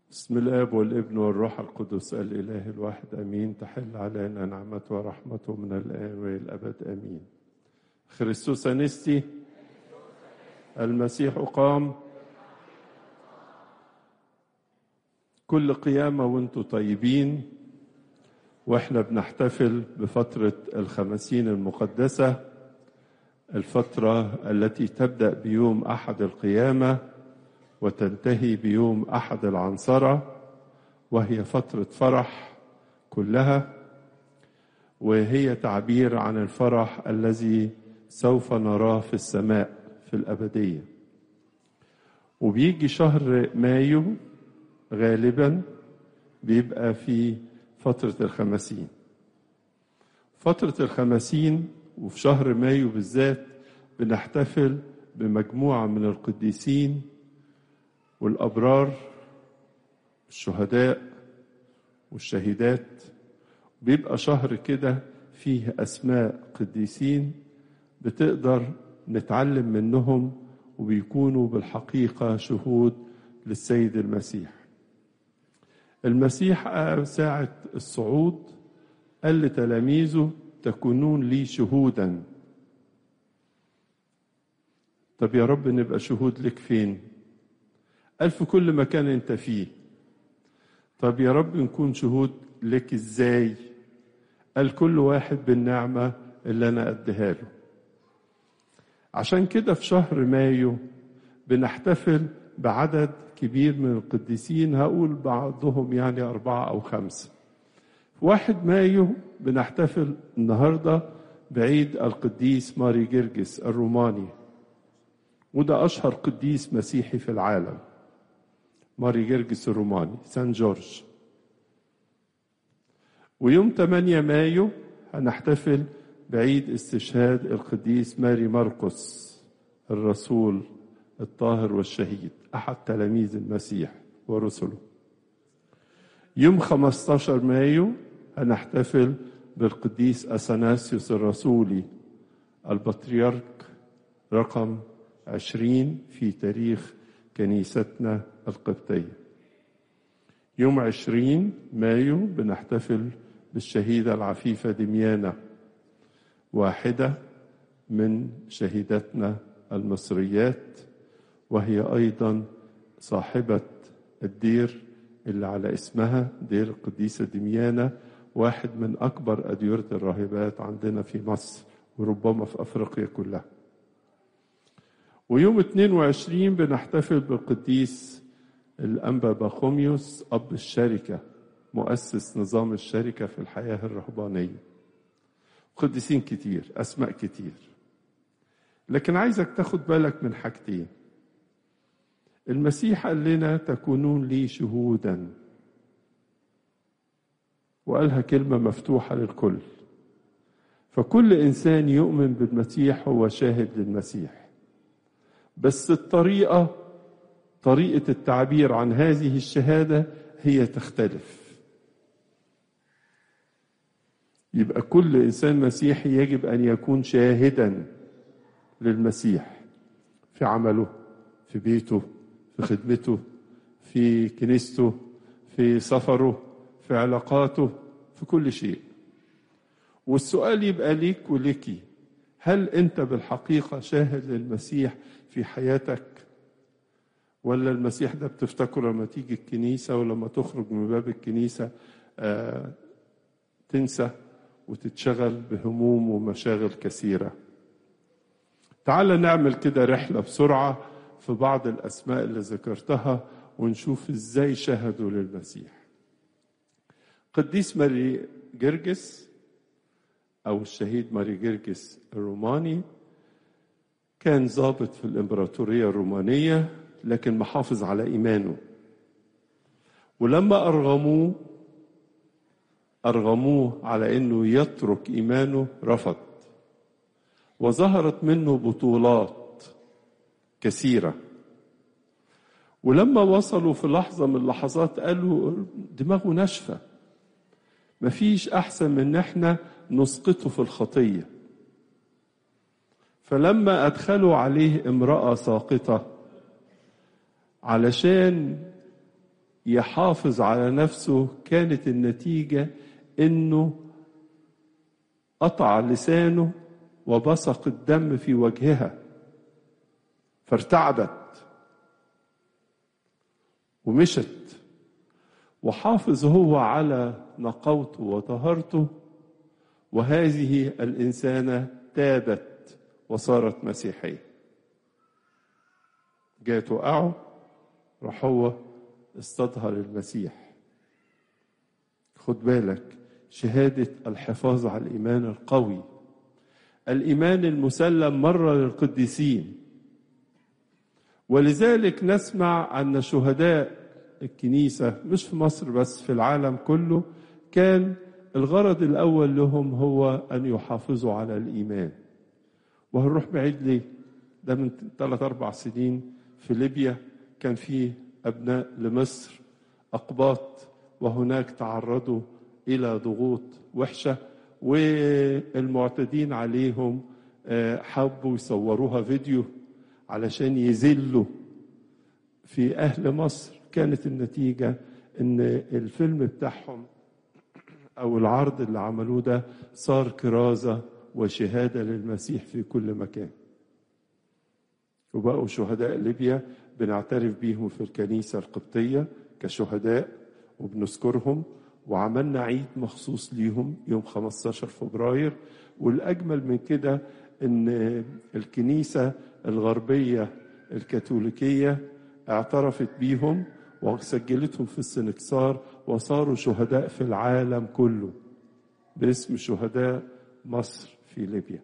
بسم الاب والابن والروح القدس الاله الواحد امين تحل علينا نعمته ورحمته من الان والى الابد امين خريستوس انستي المسيح قام كل قيامه وانتم طيبين واحنا بنحتفل بفتره الخمسين المقدسه الفتره التي تبدا بيوم احد القيامه وتنتهي بيوم احد العنصره وهي فتره فرح كلها وهي تعبير عن الفرح الذي سوف نراه في السماء في الابديه وبيجي شهر مايو غالبا بيبقى في فتره الخمسين فتره الخمسين وفي شهر مايو بالذات بنحتفل بمجموعه من القديسين والأبرار الشهداء والشهيدات بيبقى شهر كده فيه أسماء قديسين بتقدر نتعلم منهم وبيكونوا بالحقيقة شهود للسيد المسيح المسيح ساعة الصعود قال لتلاميذه تكونون لي شهودا طب يا رب نبقى شهود لك فين قال في كل مكان انت فيه طب يا رب نكون شهود لك ازاي قال كل واحد بالنعمة اللي انا اديها له عشان كده في شهر مايو بنحتفل بعدد كبير من القديسين هقول بعضهم يعني أربعة أو خمسة واحد مايو بنحتفل النهاردة بعيد القديس ماري جرجس الروماني وده أشهر قديس مسيحي في العالم ماري جرجس الروماني سان جورج ويوم 8 مايو هنحتفل بعيد استشهاد القديس ماري مرقس الرسول الطاهر والشهيد أحد تلاميذ المسيح ورسله يوم 15 مايو هنحتفل بالقديس أثناسيوس الرسولي البطريرك رقم عشرين في تاريخ كنيستنا القبطية يوم عشرين مايو بنحتفل بالشهيدة العفيفة دميانة واحدة من شهيدتنا المصريات وهي أيضا صاحبة الدير اللي على اسمها دير القديسة دميانة واحد من أكبر أديرة الراهبات عندنا في مصر وربما في أفريقيا كلها ويوم 22 بنحتفل بالقديس الأنبا باخوميوس أب الشركة مؤسس نظام الشركة في الحياة الرهبانية قديسين كتير أسماء كتير لكن عايزك تاخد بالك من حاجتين المسيح قال لنا تكونون لي شهودا وقالها كلمة مفتوحة للكل فكل إنسان يؤمن بالمسيح هو شاهد للمسيح بس الطريقة طريقة التعبير عن هذه الشهادة هي تختلف يبقى كل إنسان مسيحي يجب أن يكون شاهدا للمسيح في عمله في بيته في خدمته في كنيسته في سفره في علاقاته في كل شيء والسؤال يبقى ليك وليكي هل انت بالحقيقه شاهد للمسيح في حياتك ولا المسيح ده بتفتكره لما تيجي الكنيسه ولما تخرج من باب الكنيسه آه تنسى وتتشغل بهموم ومشاغل كثيره تعال نعمل كده رحله بسرعه في بعض الاسماء اللي ذكرتها ونشوف ازاي شهدوا للمسيح قديس ماري جرجس او الشهيد ماري جرجس الروماني كان ضابط في الامبراطوريه الرومانيه لكن محافظ على ايمانه ولما ارغموه ارغموه على انه يترك ايمانه رفض وظهرت منه بطولات كثيره ولما وصلوا في لحظه من اللحظات قالوا دماغه ناشفه مفيش احسن من ان احنا نسقطه في الخطيه فلما ادخلوا عليه امراه ساقطه علشان يحافظ على نفسه كانت النتيجة انه قطع لسانه وبصق الدم في وجهها فارتعدت ومشت وحافظ هو على نقاوته وطهارته وهذه الإنسانة تابت وصارت مسيحية جاء توقعه راح هو استظهر المسيح خد بالك شهادة الحفاظ على الإيمان القوي الإيمان المسلم مرة للقديسين ولذلك نسمع أن شهداء الكنيسة مش في مصر بس في العالم كله كان الغرض الأول لهم هو أن يحافظوا على الإيمان وهنروح بعيد ليه؟ ده من ثلاث أربع سنين في ليبيا كان في أبناء لمصر أقباط وهناك تعرضوا إلى ضغوط وحشة والمعتدين عليهم حبوا يصوروها فيديو علشان يذلوا في أهل مصر كانت النتيجة إن الفيلم بتاعهم أو العرض اللي عملوه ده صار كرازة وشهادة للمسيح في كل مكان وبقوا شهداء ليبيا بنعترف بيهم في الكنيسة القبطية كشهداء وبنذكرهم وعملنا عيد مخصوص ليهم يوم 15 فبراير والأجمل من كده إن الكنيسة الغربية الكاثوليكية اعترفت بيهم وسجلتهم في السنكسار وصاروا شهداء في العالم كله باسم شهداء مصر في ليبيا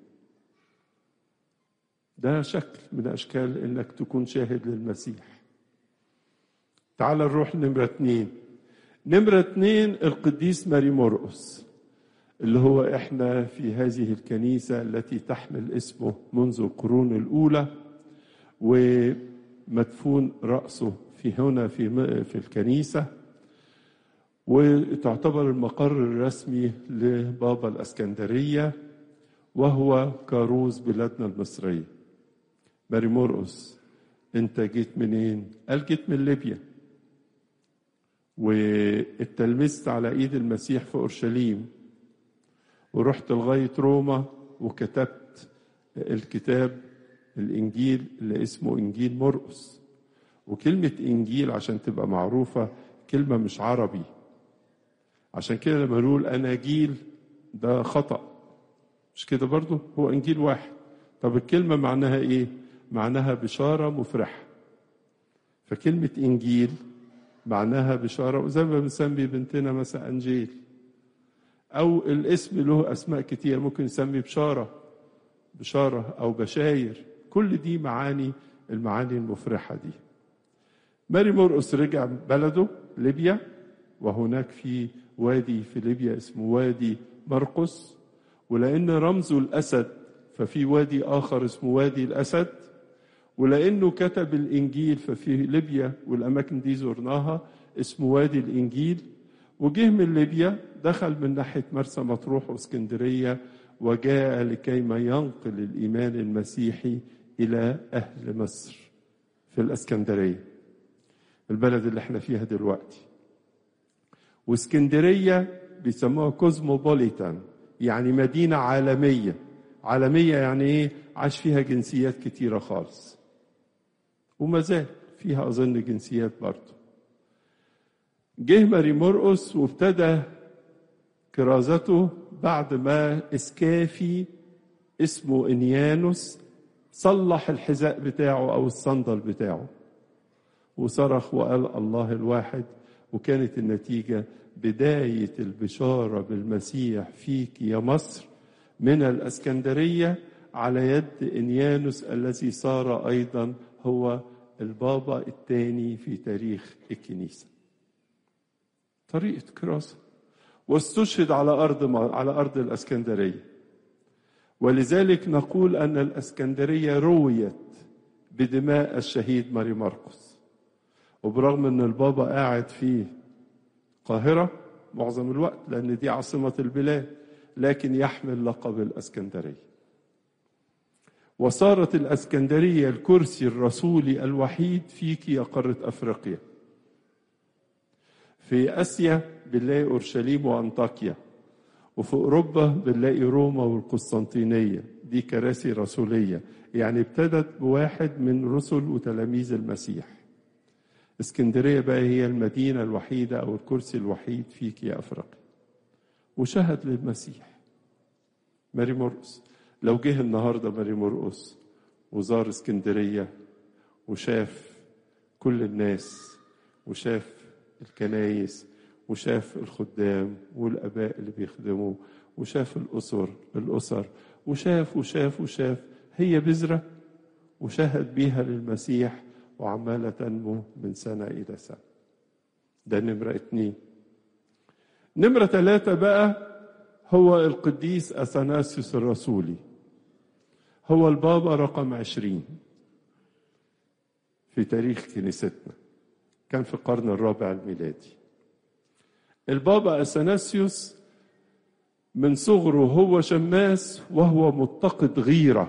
ده شكل من أشكال إنك تكون شاهد للمسيح تعال نروح نمرة اتنين نمرة اتنين القديس ماري مرقس اللي هو احنا في هذه الكنيسة التي تحمل اسمه منذ القرون الأولى ومدفون رأسه في هنا في في الكنيسة وتعتبر المقر الرسمي لبابا الأسكندرية وهو كاروز بلادنا المصرية ماري مرقس انت جيت منين؟ قال جيت من ليبيا واتلمست على ايد المسيح في اورشليم ورحت لغايه روما وكتبت الكتاب الانجيل اللي اسمه انجيل مرقس وكلمه انجيل عشان تبقى معروفه كلمه مش عربي عشان كده لما نقول اناجيل ده خطا مش كده برضو هو انجيل واحد طب الكلمه معناها ايه معناها بشاره مفرحه فكلمه انجيل معناها بشاره وزي ما بنسمي بنتنا مثلا انجيل او الاسم له اسماء كتير ممكن نسمي بشاره بشاره او بشاير كل دي معاني المعاني المفرحه دي ماري مرقس رجع بلده ليبيا وهناك في وادي في ليبيا اسمه وادي مرقس ولان رمزه الاسد ففي وادي اخر اسمه وادي الاسد ولانه كتب الانجيل ففي ليبيا والاماكن دي زرناها اسمه وادي الانجيل وجه من ليبيا دخل من ناحيه مرسى مطروح واسكندريه وجاء لكيما ينقل الايمان المسيحي الى اهل مصر في الاسكندريه البلد اللي احنا فيها دلوقتي واسكندريه بيسموها كوزموبوليتان يعني مدينه عالميه عالميه يعني ايه عاش فيها جنسيات كتيره خالص وما زال فيها اظن جنسيات برضه جه ماري مرقس وابتدى كرازته بعد ما اسكافي اسمه انيانوس صلح الحذاء بتاعه او الصندل بتاعه وصرخ وقال الله الواحد وكانت النتيجة بداية البشارة بالمسيح فيك يا مصر من الأسكندرية على يد إنيانوس الذي صار أيضا هو البابا الثاني في تاريخ الكنيسة طريقة كراسة واستشهد على أرض على أرض الأسكندرية ولذلك نقول أن الأسكندرية رويت بدماء الشهيد ماري مرقس وبرغم أن البابا قاعد في القاهرة معظم الوقت لأن دي عاصمة البلاد لكن يحمل لقب الأسكندرية وصارت الأسكندرية الكرسي الرسولي الوحيد فيك يا قارة أفريقيا في اسيا بنلاقي اورشليم وانطاكيا وفي اوروبا بنلاقي روما والقسطنطينيه دي كراسي رسوليه يعني ابتدت بواحد من رسل وتلاميذ المسيح اسكندريه بقى هي المدينه الوحيده او الكرسي الوحيد فيك يا افريقيا وشهد للمسيح ماري مرقس لو جه النهارده ماري مرقس وزار اسكندريه وشاف كل الناس وشاف الكنايس وشاف الخدام والاباء اللي بيخدموا وشاف الاسر الاسر وشاف وشاف وشاف هي بذره وشهد بيها للمسيح وعماله تنمو من سنه الى سنه ده نمره اتنين نمره ثلاثه بقى هو القديس اثناسيوس الرسولي هو البابا رقم عشرين في تاريخ كنيستنا كان في القرن الرابع الميلادي البابا اثناسيوس من صغره هو شماس وهو متقد غيره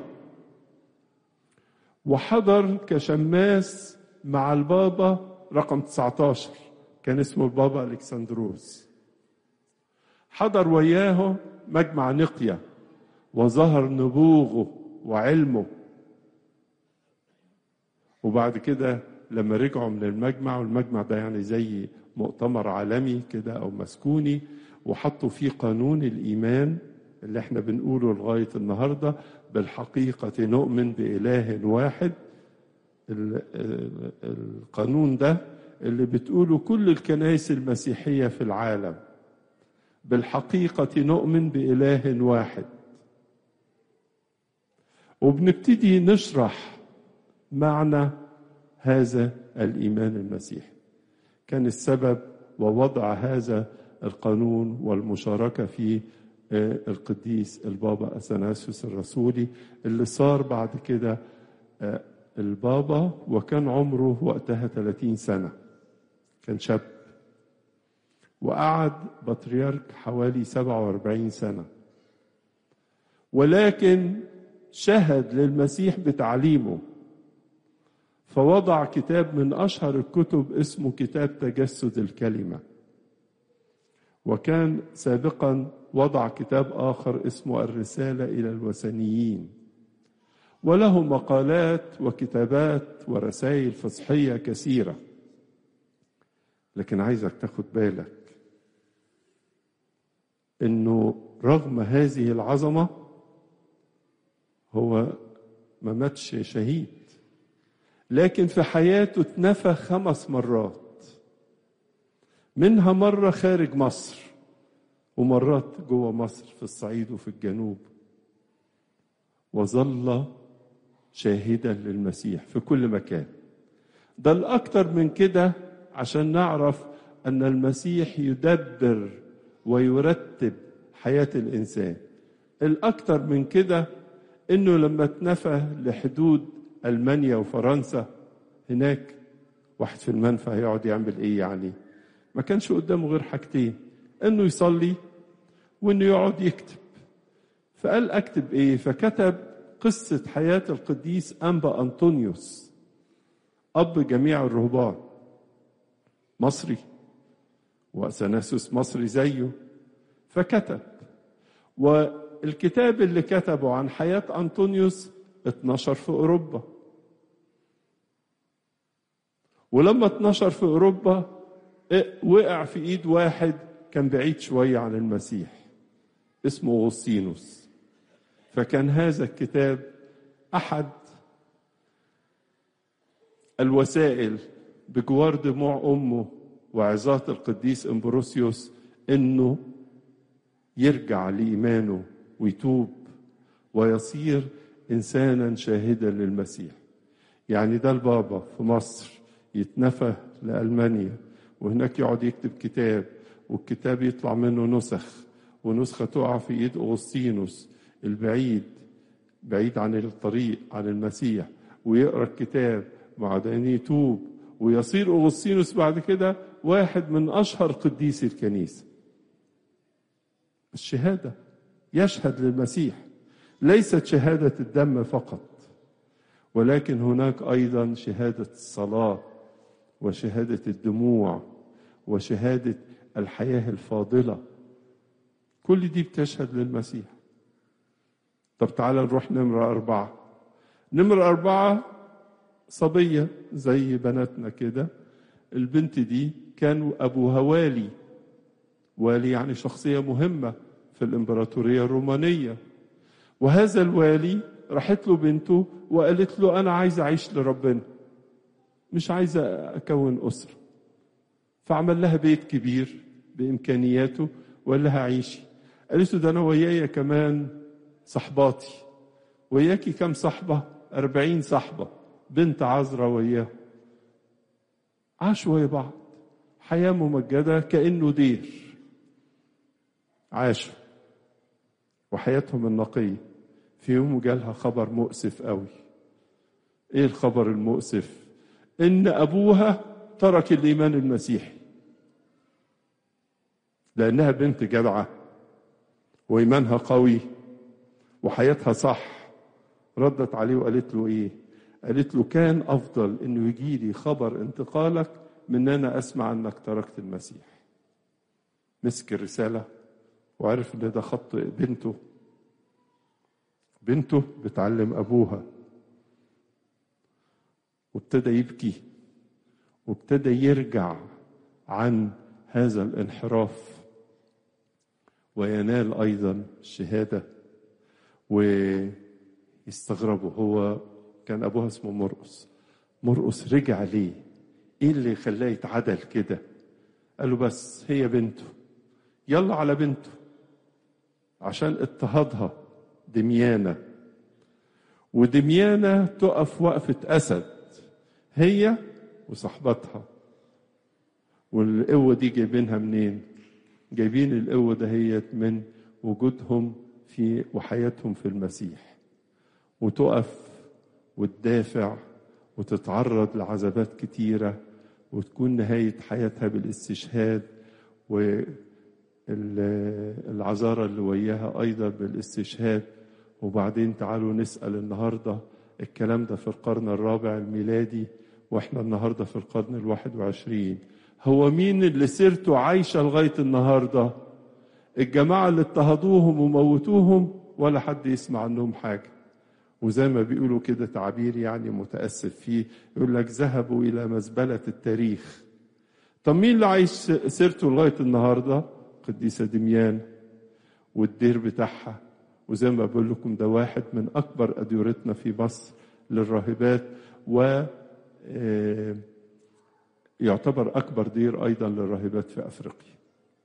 وحضر كشماس مع البابا رقم 19 كان اسمه البابا الكسندروس حضر وياه مجمع نقية وظهر نبوغه وعلمه وبعد كده لما رجعوا من المجمع والمجمع ده يعني زي مؤتمر عالمي كده او مسكوني وحطوا فيه قانون الايمان اللي احنا بنقوله لغايه النهارده بالحقيقه نؤمن باله واحد القانون ده اللي بتقوله كل الكنائس المسيحيه في العالم بالحقيقه نؤمن باله واحد وبنبتدي نشرح معنى هذا الايمان المسيحي كان السبب ووضع هذا القانون والمشاركه فيه القديس البابا اثناسيوس الرسولي اللي صار بعد كده البابا وكان عمره وقتها 30 سنه كان شاب وقعد بطريرك حوالي 47 سنه ولكن شهد للمسيح بتعليمه فوضع كتاب من اشهر الكتب اسمه كتاب تجسد الكلمه وكان سابقا وضع كتاب اخر اسمه الرساله الى الوثنيين وله مقالات وكتابات ورسائل فصحيه كثيره لكن عايزك تاخد بالك انه رغم هذه العظمه هو ما ماتش شهيد لكن في حياته اتنفى خمس مرات منها مرة خارج مصر ومرات جوه مصر في الصعيد وفي الجنوب وظل شاهدا للمسيح في كل مكان ده الأكتر من كده عشان نعرف أن المسيح يدبر ويرتب حياة الإنسان الأكتر من كده إنه لما اتنفى لحدود ألمانيا وفرنسا هناك واحد في المنفى هيقعد يعمل إيه يعني ما كانش قدامه غير حاجتين إنه يصلي وإنه يقعد يكتب فقال أكتب إيه فكتب قصة حياة القديس أنبا أنطونيوس أب جميع الرهبان مصري وأثناسوس مصري زيه فكتب والكتاب اللي كتبه عن حياة أنطونيوس اتنشر في أوروبا ولما اتنشر في أوروبا وقع في إيد واحد كان بعيد شوية عن المسيح اسمه أغسطينوس فكان هذا الكتاب أحد الوسائل بجوار دموع أمه وعظات القديس امبروسيوس إنه يرجع لإيمانه ويتوب ويصير إنسانا شاهدا للمسيح يعني ده البابا في مصر يتنفى لألمانيا وهناك يقعد يكتب كتاب والكتاب يطلع منه نسخ ونسخة تقع في إيد أغسطينوس البعيد بعيد عن الطريق عن المسيح ويقرأ الكتاب بعدين يتوب ويصير أغسطينوس بعد كده واحد من أشهر قديسي الكنيسة الشهادة يشهد للمسيح ليست شهادة الدم فقط ولكن هناك أيضا شهادة الصلاة وشهادة الدموع وشهادة الحياة الفاضلة كل دي بتشهد للمسيح طب تعالى نروح نمرة أربعة نمرة أربعة صبية زي بناتنا كده البنت دي كان أبوها والي والي يعني شخصية مهمة في الإمبراطورية الرومانية وهذا الوالي راحت له بنته وقالت له أنا عايزة أعيش لربنا مش عايزة أكون أسرة فعمل لها بيت كبير بإمكانياته وقال لها عيشي قالت له ده أنا ويايا كمان صحباتي وياكي كم صحبة أربعين صحبة بنت عذراء وياه عاشوا ويا بعض حياة ممجدة كأنه دير عاشوا وحياتهم النقية في يوم جالها خبر مؤسف قوي ايه الخبر المؤسف ان ابوها ترك الايمان المسيحي لانها بنت جدعه وايمانها قوي وحياتها صح ردت عليه وقالت له ايه قالت له كان افضل انه يجي لي خبر انتقالك من ان انا اسمع انك تركت المسيح مسك الرساله وعرف ان ده خط بنته بنته بتعلم ابوها وابتدى يبكي وابتدى يرجع عن هذا الانحراف وينال ايضا الشهاده ويستغربوا هو كان ابوها اسمه مرقس مرقس رجع ليه ايه اللي خلاه يتعدل كده قال له بس هي بنته يلا على بنته عشان اضطهادها دميانة ودميانة تقف وقفة أسد هي وصاحبتها والقوة دي جايبينها منين جايبين القوة دهيت من وجودهم في وحياتهم في المسيح وتقف وتدافع وتتعرض لعذابات كتيرة وتكون نهاية حياتها بالاستشهاد والعذارى اللي وياها أيضا بالاستشهاد وبعدين تعالوا نسأل النهاردة الكلام ده في القرن الرابع الميلادي واحنا النهاردة في القرن الواحد وعشرين هو مين اللي سيرته عايشة لغاية النهاردة الجماعة اللي اضطهدوهم وموتوهم ولا حد يسمع عنهم حاجة وزي ما بيقولوا كده تعبير يعني متأسف فيه يقول لك ذهبوا إلى مزبلة التاريخ طب مين اللي عايش سيرته لغاية النهاردة قديسة دميان والدير بتاعها وزي ما بقول لكم ده واحد من أكبر أديرتنا في مصر للراهبات و يعتبر أكبر دير أيضا للراهبات في أفريقيا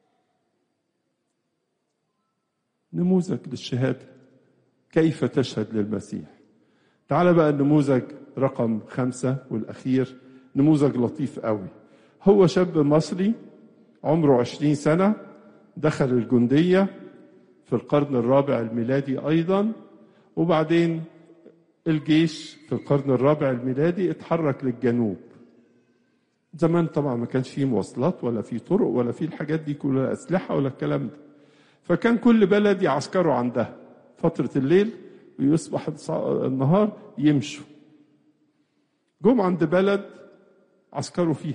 نموذج للشهادة كيف تشهد للمسيح تعال بقى النموذج رقم خمسة والأخير نموذج لطيف قوي هو شاب مصري عمره عشرين سنة دخل الجندية في القرن الرابع الميلادي أيضا وبعدين الجيش في القرن الرابع الميلادي اتحرك للجنوب زمان طبعا ما كانش فيه مواصلات ولا فيه طرق ولا فيه الحاجات دي كلها أسلحة ولا الكلام ده فكان كل بلد يعسكروا عندها فترة الليل ويصبح النهار يمشوا جم عند بلد عسكروا فيها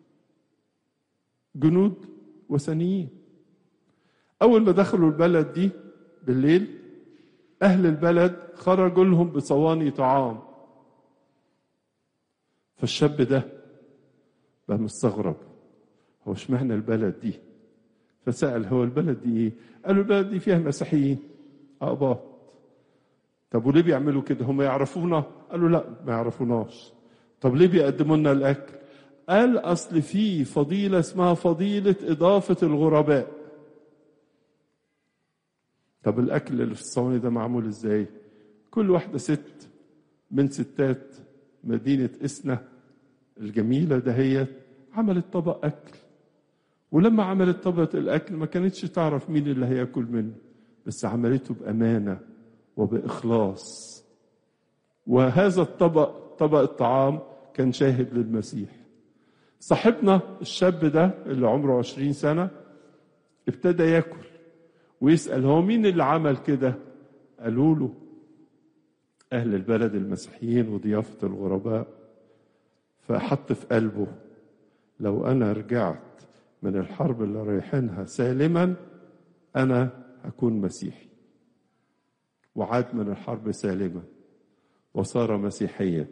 جنود وثنيين أول ما دخلوا البلد دي بالليل أهل البلد خرجوا لهم بصواني طعام فالشاب ده بقى مستغرب هو اشمعنى البلد دي فسأل هو البلد دي ايه قالوا البلد دي فيها مسيحيين أقباط طب وليه بيعملوا كده هم يعرفونا قالوا لا ما يعرفوناش طب ليه بيقدموا لنا الأكل قال أصل في فضيلة اسمها فضيلة إضافة الغرباء طب الأكل اللي في الصواني ده معمول إزاي كل واحدة ست من ستات مدينة إسنا الجميلة دهيت عملت طبق أكل ولما عملت طبق الأكل ما كانتش تعرف مين اللي هياكل منه بس عملته بأمانة وبإخلاص وهذا الطبق طبق الطعام كان شاهد للمسيح صاحبنا الشاب ده اللي عمره عشرين سنة ابتدى ياكل ويسأل هو مين اللي عمل كده قالوا له أهل البلد المسيحيين وضيافة الغرباء فحط في قلبه لو أنا رجعت من الحرب اللي رايحينها سالما أنا هكون مسيحي وعاد من الحرب سالما وصار مسيحيا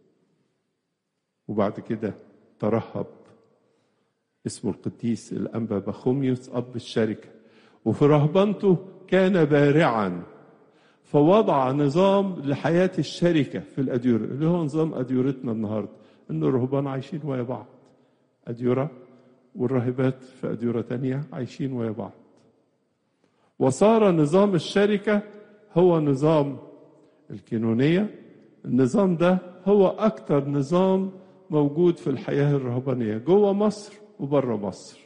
وبعد كده ترهب اسمه القديس الأنبا بخوميوس أب الشركة وفي رهبنته كان بارعا فوضع نظام لحياة الشركة في الأديرة اللي هو نظام أديرتنا النهاردة إن الرهبان عايشين ويا بعض أديرة والراهبات في أديرة تانية عايشين ويا بعض وصار نظام الشركة هو نظام الكينونية النظام ده هو أكتر نظام موجود في الحياة الرهبانية جوه مصر وبره مصر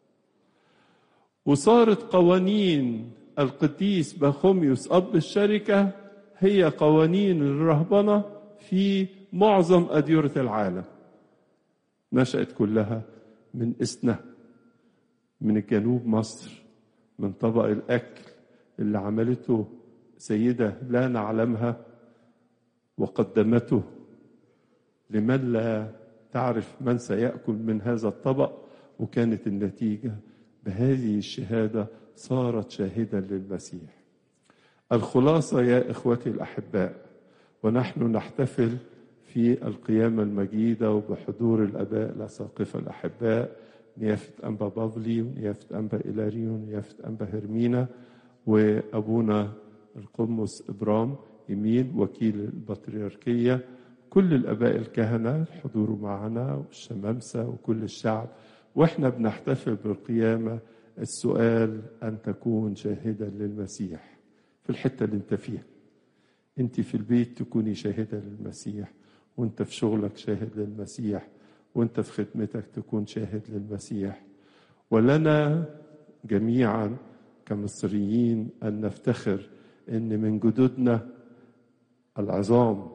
وصارت قوانين القديس بخوميوس أب الشركة هي قوانين الرهبنة في معظم أديرة العالم نشأت كلها من إسنا من الجنوب مصر من طبق الأكل اللي عملته سيدة لا نعلمها وقدمته لمن لا تعرف من سيأكل من هذا الطبق وكانت النتيجة بهذه الشهادة صارت شاهدا للمسيح الخلاصة يا إخوتي الأحباء ونحن نحتفل في القيامة المجيدة وبحضور الآباء الأساقفة الأحباء نيافة أنبا بافلي ونيافة أنبا إلاريون ونيافة أنبا هرمينا وأبونا القمص إبرام يمين وكيل البطريركية كل الآباء الكهنة الحضور معنا والشمامسة وكل الشعب وإحنا بنحتفل بالقيامة السؤال أن تكون شاهدا للمسيح في الحتة اللي أنت فيها أنت في البيت تكوني شاهدة للمسيح وأنت في شغلك شاهد للمسيح وأنت في خدمتك تكون شاهد للمسيح ولنا جميعا كمصريين أن نفتخر أن من جدودنا العظام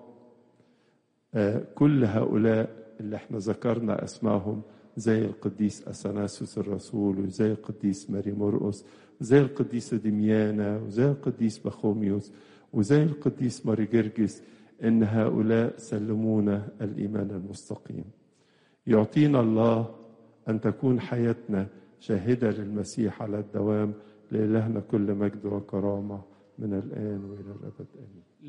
كل هؤلاء اللي احنا ذكرنا اسمائهم زي القديس اثناسوس الرسول وزي القديس ماري مرقس وزي القديسه دميانا وزي القديس بخوميوس وزي القديس ماري جرجس ان هؤلاء سلمونا الايمان المستقيم يعطينا الله ان تكون حياتنا شاهده للمسيح على الدوام لالهنا كل مجد وكرامه من الان والى الابد امين